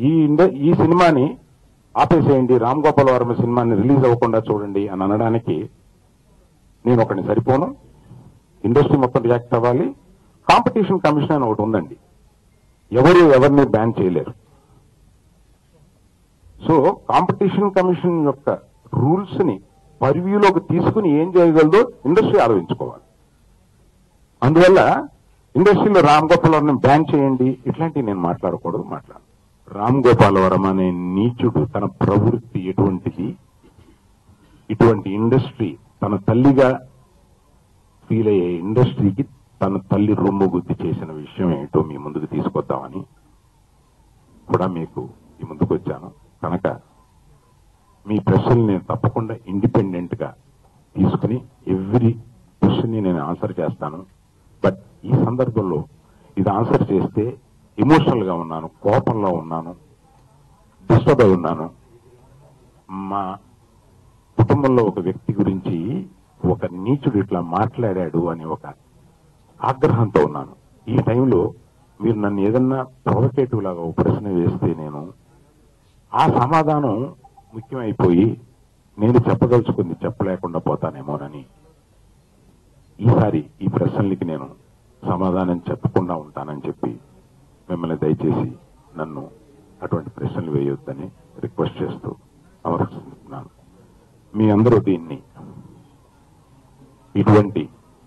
ఈ ఇండ- ఈ సినిమాని ఆపేసేయండి రామ్ గోపాల్ వర్మ సినిమాని రిలీజ్ అవ్వకుండా చూడండి అని అనడానికి నేను ఒకరిని సరిపోను ఇండస్ట్రీ మొత్తం రియాక్ట్ అవ్వాలి కాంపిటీషన్ కమిషన్ అని ఒకటి ఉందండి ఎవరు ఎవరిని బ్యాన్ చేయలేరు సో కాంపిటీషన్ కమిషన్ యొక్క రూల్స్ ని పరివ్యూలోకి తీసుకుని ఏం చేయగలదో ఇండస్ట్రీ ఆలోచించుకోవాలి అందువల్ల ఇండస్ట్రీలో రామ్ గోపాల్ వర్మని బ్యాన్ చేయండి ఇట్లాంటివి నేను మాట్లాడకూడదు మాట్లాడు రామ్ గోపాల్ వర్మ అనే నీచుడు తన ప్రవృత్తి ఎటువంటిది ఇటువంటి ఇండస్ట్రీ తన తల్లిగా ఫీల్ అయ్యే ఇండస్ట్రీకి తన తల్లి రొమ్ము గుద్ది చేసిన విషయం ఏంటో మీ ముందుకు తీసుకొద్దామని కూడా మీకు ఈ ముందుకు వచ్చాను కనుక మీ ప్రశ్నలు నేను తప్పకుండా ఇండిపెండెంట్ గా తీసుకుని ఎవ్రీ క్వశ్చన్ ని నేను ఆన్సర్ చేస్తాను బట్ ఈ సందర్భంలో ఇది ఆన్సర్ చేస్తే ఎమోషనల్ గా ఉన్నాను కోపంలో ఉన్నాను డిస్టర్బ్ అయి ఉన్నాను మా కుటుంబంలో ఒక వ్యక్తి గురించి ఒక నీచుడు ఇట్లా మాట్లాడాడు అని ఒక ఆగ్రహంతో ఉన్నాను ఈ టైంలో మీరు నన్ను ఏదన్నా ప్రొవకేటివ్ లాగా ఒక ప్రశ్న వేస్తే నేను ఆ సమాధానం ముఖ్యమైపోయి నేను చెప్పదలుచుకుంది చెప్పలేకుండా పోతానేమోనని ఈసారి ఈ ప్రశ్నలకి నేను సమాధానం చెప్పకుండా ఉంటానని చెప్పి మిమ్మల్ని దయచేసి నన్ను అటువంటి ప్రశ్నలు వేయొద్దని రిక్వెస్ట్ చేస్తూ అమర్చుతున్నాను మీ అందరూ దీన్ని ఇటువంటి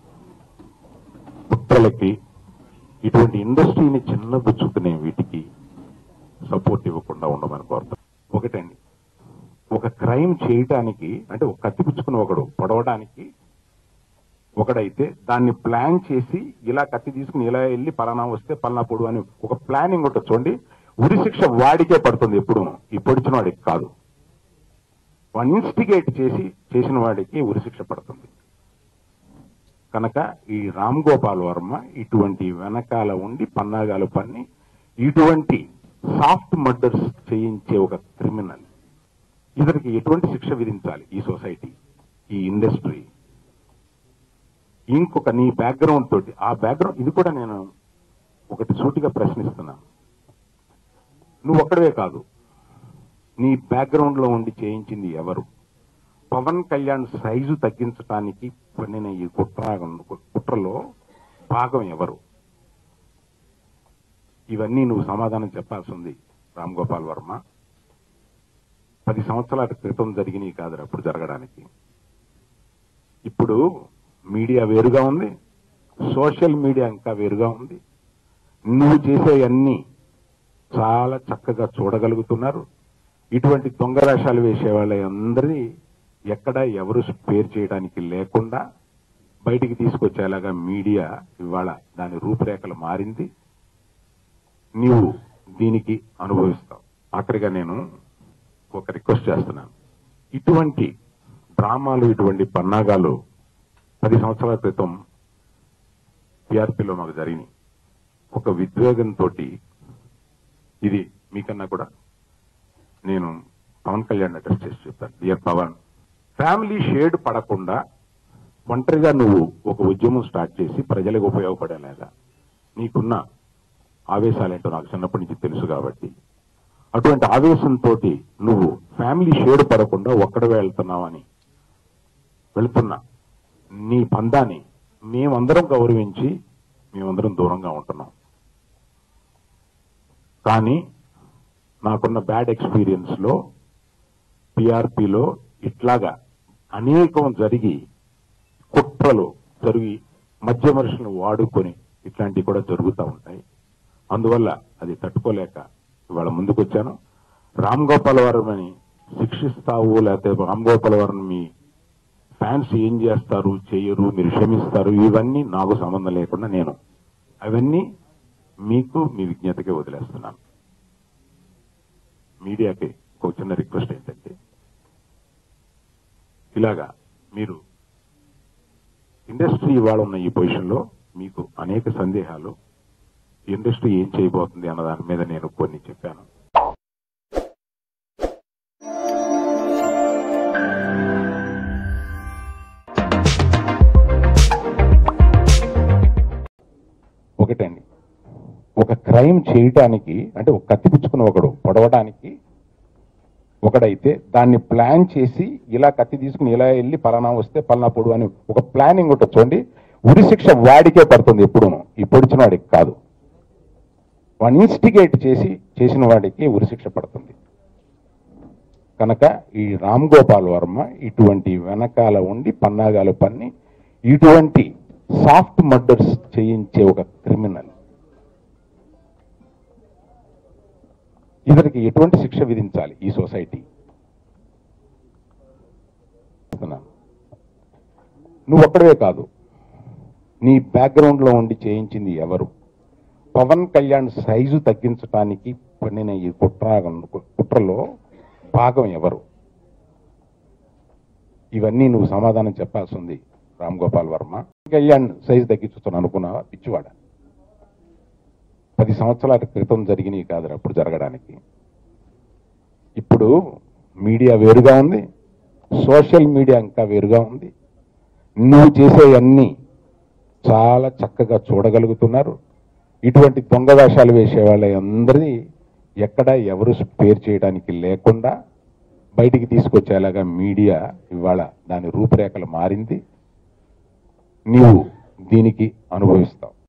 కుట్రలకి ఇటువంటి ఇండస్ట్రీని చిన్నబుచ్చుకునే వీటికి సపోర్ట్ ఇవ్వకుండా ఉండమని కోరుతాం ఒకటండి ఒక క్రైమ్ చేయటానికి అంటే ఒక కత్తి పుచ్చుకుని ఒకడు పొడవడానికి ఒకడైతే దాన్ని ప్లాన్ చేసి ఇలా కత్తి తీసుకుని ఇలా వెళ్ళి పలానా వస్తే పలానా పొడు అని ఒక ప్లానింగ్ ఉంటుంది చూడండి ఉరి శిక్ష వాడికే పడుతుంది ఎప్పుడు ఈ పొడిచిన వాడికి కాదు వాడిని ఇన్స్టిగేట్ చేసి చేసిన వాడికి ఉరి శిక్ష పడుతుంది కనుక ఈ రామ్ గోపాల్ వర్మ ఇటువంటి వెనకాల ఉండి పన్నాగాలు పన్ని ఇటువంటి సాఫ్ట్ మర్డర్స్ చేయించే ఒక క్రిమినల్ ఇతనికి ఎటువంటి శిక్ష విధించాలి ఈ సొసైటీ ఈ ఇండస్ట్రీ ఇంకొక నీ బ్యాక్గ్రౌండ్ తోటి ఆ బ్యాక్గ్రౌండ్ ఇది కూడా నేను ఒకటి సూటిగా ప్రశ్నిస్తున్నాను నువ్వు ఒక్కడవే కాదు నీ బ్యాక్గ్రౌండ్ లో ఉండి చేయించింది ఎవరు పవన్ కళ్యాణ్ సైజు తగ్గించడానికి పన్నిన ఈ కుట్ర కుట్రలో భాగం ఎవరు ఇవన్నీ నువ్వు సమాధానం చెప్పాల్సి ఉంది రామ్ గోపాల్ వర్మ పది సంవత్సరాల క్రితం జరిగినవి కాదు అప్పుడు జరగడానికి ఇప్పుడు మీడియా వేరుగా ఉంది సోషల్ మీడియా ఇంకా వేరుగా ఉంది నువ్వు చేసేవన్నీ చాలా చక్కగా చూడగలుగుతున్నారు ఇటువంటి దొంగ వేషాలు వేసే వాళ్ళందరి ఎక్కడ ఎవరు స్పేర్ చేయడానికి లేకుండా బయటికి తీసుకొచ్చేలాగా మీడియా ఇవాళ దాని రూపురేఖలు మారింది నీవు దీనికి అనుభవిస్తావు ఆఖరిగా నేను ఒక రిక్వెస్ట్ చేస్తున్నాను ఇటువంటి డ్రామాలు ఇటువంటి పన్నాగాలు పది సంవత్సరాల క్రితం టీఆర్పీలో మాకు జరిగినాయి ఒక విద్వేగంతో ఇది మీకన్నా కూడా నేను పవన్ కళ్యాణ్ అడ్రస్ చేసి చెప్తాను డియర్ పవన్ ఫ్యామిలీ షేడ్ పడకుండా ఒంటరిగా నువ్వు ఒక ఉద్యమం స్టార్ట్ చేసి ప్రజలకు ఉపయోగపడేలాగా నీకున్న ఆవేశాలేంటో నాకు చిన్నప్పటి నుంచి తెలుసు కాబట్టి అటువంటి ఆవేశంతో నువ్వు ఫ్యామిలీ షేడ్ పడకుండా ఒక్కడవే వెళ్తున్నావని వెళుతున్నా నీ పందాన్ని మేమందరం గౌరవించి మేమందరం దూరంగా ఉంటున్నాం కానీ నాకున్న బ్యాడ్ ఎక్స్పీరియన్స్ లో పిఆర్పిలో ఇట్లాగా అనేకం జరిగి కుట్రలు జరిగి మధ్య మనుషులను వాడుకొని ఇట్లాంటివి కూడా జరుగుతూ ఉంటాయి అందువల్ల అది తట్టుకోలేక ఇవాళ ముందుకొచ్చాను రామ్ గోపాల్ వర్మని శిక్షిస్తావు లేకపోతే రామ్ గోపాల్ వర్మ మీ ఫ్యాన్స్ ఏం చేస్తారు చేయరు మీరు క్షమిస్తారు ఇవన్నీ నాకు సంబంధం లేకుండా నేను అవన్నీ మీకు మీ విజ్ఞతకే వదిలేస్తున్నాను మీడియాకి ఒక చిన్న రిక్వెస్ట్ ఏంటంటే ఇలాగా మీరు ఇండస్ట్రీ ఇవాళ ఉన్న ఈ పొజిషన్లో మీకు అనేక సందేహాలు ఇండస్ట్రీ ఏం చేయబోతుంది అన్న దాని మీద నేను కొన్ని చెప్పాను ఒకటండి ఒక క్రైమ్ చేయటానికి అంటే ఒక కత్తి పుచ్చుకున్న ఒకడు పొడవడానికి ఒకడైతే దాన్ని ప్లాన్ చేసి ఇలా కత్తి తీసుకుని ఇలా వెళ్ళి పలానా వస్తే పలానా పొడు అని ఒక ప్లానింగ్ ఉంటుంది చూడండి ఉరి శిక్ష వాడికే పడుతుంది ఎప్పుడూను ఈ పొడిచిన వాడికి కాదు వాడిని ఇన్స్టిగేట్ చేసి చేసిన వాడికి ఉరిశిక్ష పడుతుంది కనుక ఈ రామ్ గోపాల్ వర్మ ఇటువంటి వెనకాల ఉండి పన్నాగాలు పన్ని ఇటువంటి సాఫ్ట్ మర్డర్స్ చేయించే ఒక క్రిమినల్ ఇతనికి ఎటువంటి శిక్ష విధించాలి ఈ సొసైటీ చెప్తున్నాను. నువ్వు ఒక్కడవే కాదు నీ బ్యాక్గ్రౌండ్ లో ఉండి చేయించింది ఎవరు పవన్ కళ్యాణ్ సైజు తగ్గించడానికి పన్నిన ఈ కుట్ర కుట్రలో భాగం ఎవరు ఇవన్నీ నువ్వు సమాధానం చెప్పాల్సి ఉంది రామ్ గోపాల్ వర్మ కళ్యాణ్ సైజు తగ్గించుతాను అనుకున్నావా పిచ్చివాడ పది సంవత్సరాల క్రితం జరిగినవి కాదు అప్పుడు జరగడానికి ఇప్పుడు మీడియా వేరుగా ఉంది సోషల్ మీడియా ఇంకా వేరుగా ఉంది నువ్వు చేసే అన్నీ చాలా చక్కగా చూడగలుగుతున్నారు ఇటువంటి దొంగ వేషాలు వేసే వాళ్ళ అందరినీ ఎక్కడ ఎవరు స్పేర్ చేయడానికి లేకుండా బయటికి తీసుకొచ్చేలాగా మీడియా ఇవాళ దాని రూపురేఖలు మారింది నీవు దీనికి అనుభవిస్తావు